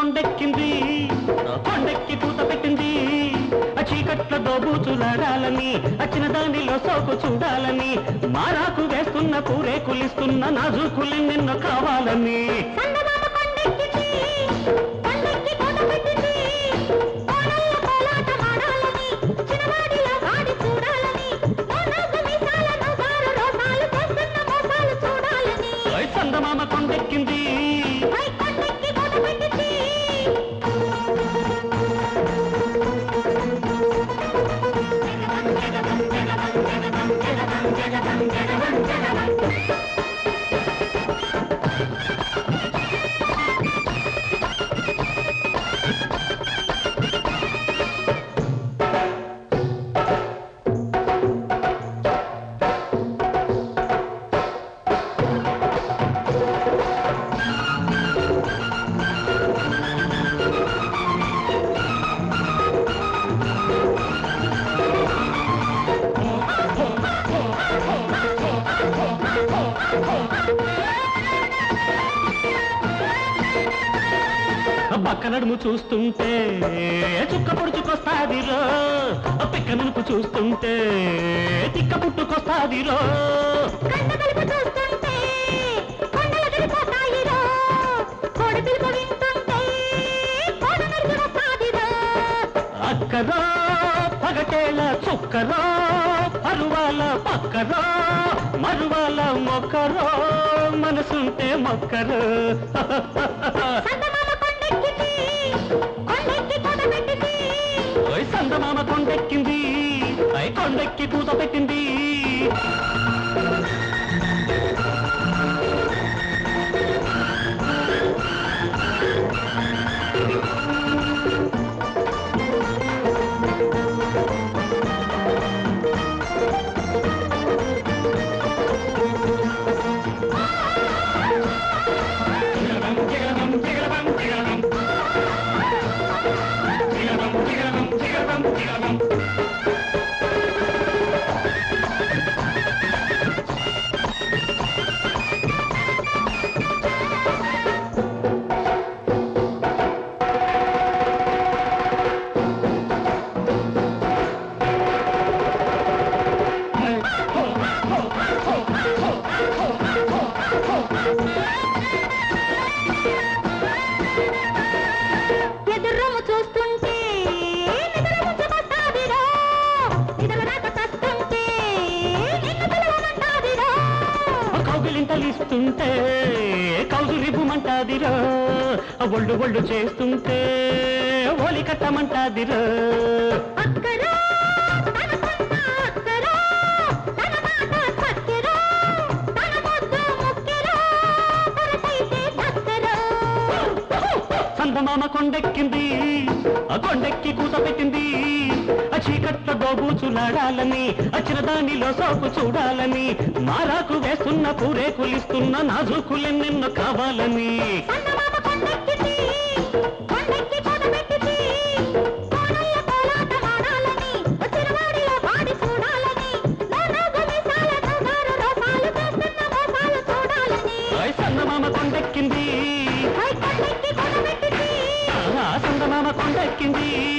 కొండెక్కింది ఆ కొండెక్కి పూత పెట్టింది ఆ చీకట్ల దోబూచులాడాలని వచ్చిన దానిలో సోకు చూడాలని మారాకు వేస్తున్న పూరే కులిస్తున్న నాజుకులు నిన్ను కావాలని చందమామ కొండెక్కింది కొండెక్కి కోట పెట్టింది కోడళ్ళ కోలాటమాడాలని చిన్నవాడిలా వాడి చూడాలని మోనాకు మీసాల నవ్వారు రోసాలు చేస్తున్న మోసాలు చూడాలని ఐ చందమామ కొండెక్కింది పై కొండెక్కి కోట పెట్టింది పక్క నడుము చూస్తుంటే చుక్క పొడుచుకొస్తాదిరో పిక్క నునుపు చూస్తుంటే తిక్క పుట్టుకొస్తాదిరో కండ కలుపు చూస్తుంటే కొండల గడిపోతాయిరో కోడి పిలుపు వింటుంటే కోడ నరికి వస్తాదిరో అక్కరో పగటేల చుక్కరో అరువాల పక్కరో మరువాల మొక్కరో మనసుంటే మొక్కరు చందమామ కొండెక్కింది కొండెక్కి కోట పెట్టింది ఓయ్ సందమామ కొండెక్కింది ఐ కొండెక్కి పూత పెట్టింది ఎదురుము చూస్తుంటే నిద్ర ముంచుకొస్తాదిరో నిద్ర రాక తస్తుంటే నిన్ను పిలవమంటాదిరో కౌగిలింతలిస్తుంటే కౌజు రిబ్బుమంటాదిరో ఒళ్ళు ఒళ్ళు చేస్తుంటే ఓలి కట్టమంటాదిరో అక్కరో తనకున్న అక్కరో తన మాట చక్కెరో తన ముద్దు ముక్కెరో కొరకైతే దక్కరో చందమామ కొండెక్కింది ఆ కొండెక్కి కూత పెట్టింది ఆ చీకట్ల దోబూచులాడాలని వచ్చిన దానిలో సోపు చూడాలని మారాకు వేస్తున్న పూరే కులిస్తున్న నాజుకులు నిన్ను కావాలని చందమామ కొండెక్కింది కొండెక్కి కోట పెట్టింది కోడళ్ళ కోలాటమాడాలని వచ్చినవాడిలో వాడి చూడాలని లోనాగు మీసాల నవ్వారు రోసాలు చేస్తున్న మోసాలు చూడాలని ఓయ్ చందమామ కొండెక్కింది పై కొండెక్కి కోట పెట్టింది ఆ చందమామ కొండెక్కింది